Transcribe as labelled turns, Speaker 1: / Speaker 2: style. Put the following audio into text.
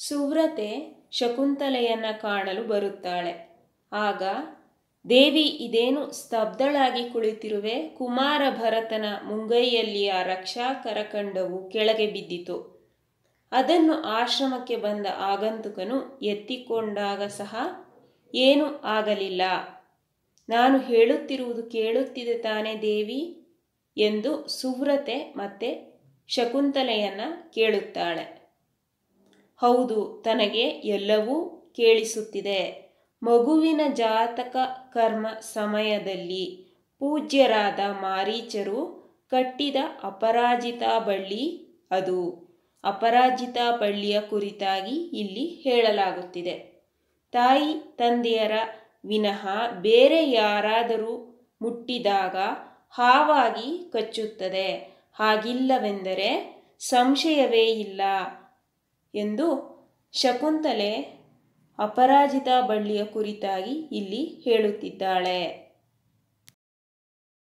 Speaker 1: ಸುವ್ರತೆ ಶಕುಂತಲೆಯನ್ನ ಕಾಣಲು ಬರುತ್ತಾಳೆ ಆಗ ದೇವಿ ಇದೇನು ಸ್ತಬ್ಧಳಾಗಿ ಕುಳಿತಿರುವೆ ಕುಮಾರ ಭರತನ ಮುಂಗೈಯಲ್ಲಿಯ ರಕ್ಷಾ ಕರಕಂಡವು ಕೆಳಗೆ ಬಿದ್ದಿತು ಅದನ್ನು ಆಶ್ರಮಕ್ಕೆ ಬಂದ ಆಗಂತುಕನು ಎತ್ತಿಕೊಂಡಾಗ ಸಹ ಏನೂ ಆಗಲಿಲ್ಲ ನಾನು ಹೇಳುತ್ತಿರುವುದು ಕೇಳುತ್ತಿದೆ ತಾನೇ ದೇವಿ ಎಂದು ಸುವ್ರತೆ ಮತ್ತೆ ಶಕುಂತಲೆಯನ್ನ ಕೇಳುತ್ತಾಳೆ ಹೌದು ತನಗೆ ಎಲ್ಲವೂ ಕೇಳಿಸುತ್ತಿದೆ ಮಗುವಿನ ಜಾತಕ ಕರ್ಮ ಸಮಯದಲ್ಲಿ ಪೂಜ್ಯರಾದ ಮಾರೀಚರು ಕಟ್ಟಿದ ಅಪರಾಜಿತಾ ಬಳ್ಳಿ ಅದು ಅಪರಾಜಿತಾ ಬಳ್ಳಿಯ ಕುರಿತಾಗಿ ಇಲ್ಲಿ ಹೇಳಲಾಗುತ್ತಿದೆ ತಾಯಿ ತಂದೆಯರ ವಿನಃ ಬೇರೆ ಯಾರಾದರೂ ಮುಟ್ಟಿದಾಗ ಹಾವಾಗಿ ಕಚ್ಚುತ್ತದೆ ಹಾಗಿಲ್ಲವೆಂದರೆ ಸಂಶಯವೇ ಇಲ್ಲ ಎಂದು ಶಕುಂತಲೆ ಅಪರಾಜಿತಾ ಬಳ್ಳಿಯ ಕುರಿತಾಗಿ ಇಲ್ಲಿ ಹೇಳುತ್ತಿದ್ದಾಳೆ